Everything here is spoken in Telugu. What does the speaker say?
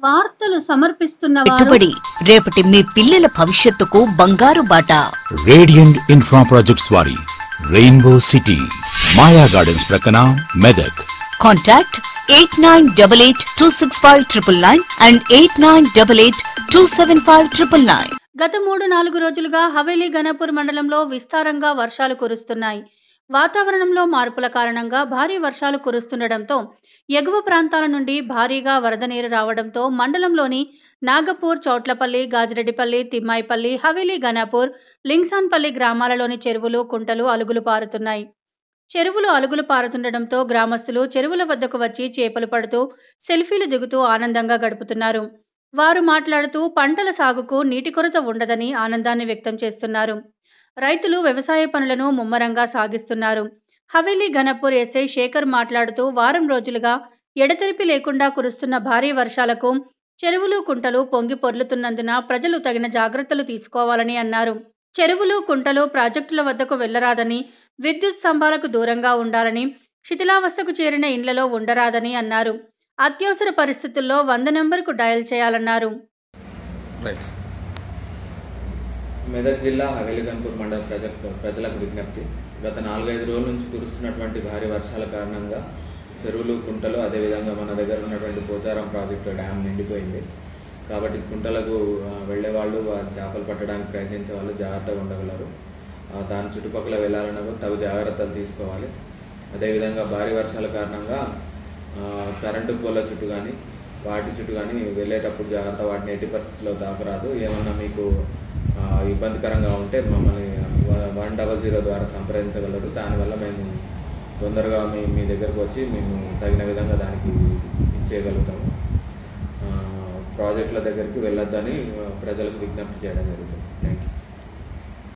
వార్తలు సమర్పిస్తున్న వారు పెట్టుబడి రేపటి మీ పిల్లల భవిష్యత్తుకు బంగారు బాట రేడియంట్ ఇన్ఫ్రా ప్రాజెక్ట్స్ వారి రెయిన్బో సిటీ మాయా గార్డెన్స్ ప్రక్కన Medak contact eight nine double eight two six five triple nine and eight nine double eight two seven five triple nine గత మూడు నాలుగు రోజులుగా హవేలీ గణపూర్ మండలంలో విస్తారంగా వర్షాలు కురుస్తున్నాయి వాతావరణంలో మార్పుల కారణంగా భారీ వర్షాలు కురుస్తుండటంతో ఎగువ ప్రాంతాల నుండి భారీగా వరద నీరు రావడంతో మండలంలోని నాగపూర్ చౌట్లపల్లి గాజిరెడ్డిపల్లి తిమ్మాయిపల్లి హవేలీ గణపూర్ లింగ్సాన్పల్లి గ్రామాలలోని చెరువులు కుంటలు అలుగులు పారుతున్నాయి చెరువులు అలుగులు పారుతుండటంతో గ్రామస్తులు చెరువుల వద్దకు వచ్చి చేపలు పడుతూ సెల్ఫీలు దిగుతూ ఆనందంగా గడుపుతున్నారు వారు మాట్లాడుతూ పంటల సాగుకు నీటి కొరత ఉండదని ఆనందాన్ని వ్యక్తం చేస్తున్నారు రైతులు వ్యవసాయ పనులను ముమ్మరంగా సాగిస్తున్నారు హవేలీ ఘనపూర్ ఎస్ఐ శేఖర్ మాట్లాడుతూ వారం రోజులుగా ఎడతెరిపి లేకుండా కురుస్తున్న భారీ వర్షాలకు చెరువులు కుంటలు పొంగి పొర్లుతున్నందున ప్రజలు తగిన జాగ్రత్తలు తీసుకోవాలని అన్నారు చెరువులు కుంటలు ప్రాజెక్టుల వద్దకు వెళ్లరాదని విద్యుత్ స్తంభాలకు దూరంగా ఉండాలని శిథిలావస్థకు చేరిన ఇండ్లలో ఉండరాదని అన్నారు అత్యవసర పరిస్థితుల్లో వంద నెంబర్కు డయల్ చేయాలన్నారు రైట్ మెదక్ జిల్లా హవేలిగన్పూర్ మండల ప్రజ ప్రజలకు విజ్ఞప్తి గత నాలుగైదు రోజుల నుంచి కురుస్తున్నటువంటి భారీ వర్షాల కారణంగా చెరువులు కుంటలు అదేవిధంగా మన దగ్గర ఉన్నటువంటి పోచారం ప్రాజెక్టు డ్యామ్ నిండిపోయింది కాబట్టి కుంటలకు ఆ, వెళ్ళే వాళ్ళు ఆ చేపలు పట్టడానికి ప్రయత్నించే వాళ్ళు జాగ్రత్తగా ఉండగలరు ఆ, దాని చుట్టుపక్కల వెళ్ళాలన్నా తగు జాగ్రత్తలు తీసుకోవాలి అదేవిధంగా భారీ వర్షాల కారణంగా ఆ, కరెంటు పోల చుట్టూ కానీ వాటి చుట్టూ కానీ వెళ్ళేటప్పుడు జాగ్రత్త వాటిని ఎట్టి పరిస్థితుల్లో దాకరాదు ఏమన్నా మీకు ఆ, ఇబ్బందికరంగా ఉంటే మమ్మల్ని వన్ డబల్ జీరో ద్వారా సంప్రదించగలరు దానివల్ల మేము తొందరగా మీ మీ దగ్గరకు వచ్చి మేము తగిన విధంగా దానికి ఇచ్చేయగలుగుతాము ఆ, ప్రాజెక్టుల దగ్గరికి వెళ్ళొద్దని ఆ, ప్రజలకు విజ్ఞప్తి చేయడం జరుగుతుంది థ్యాంక్ యూ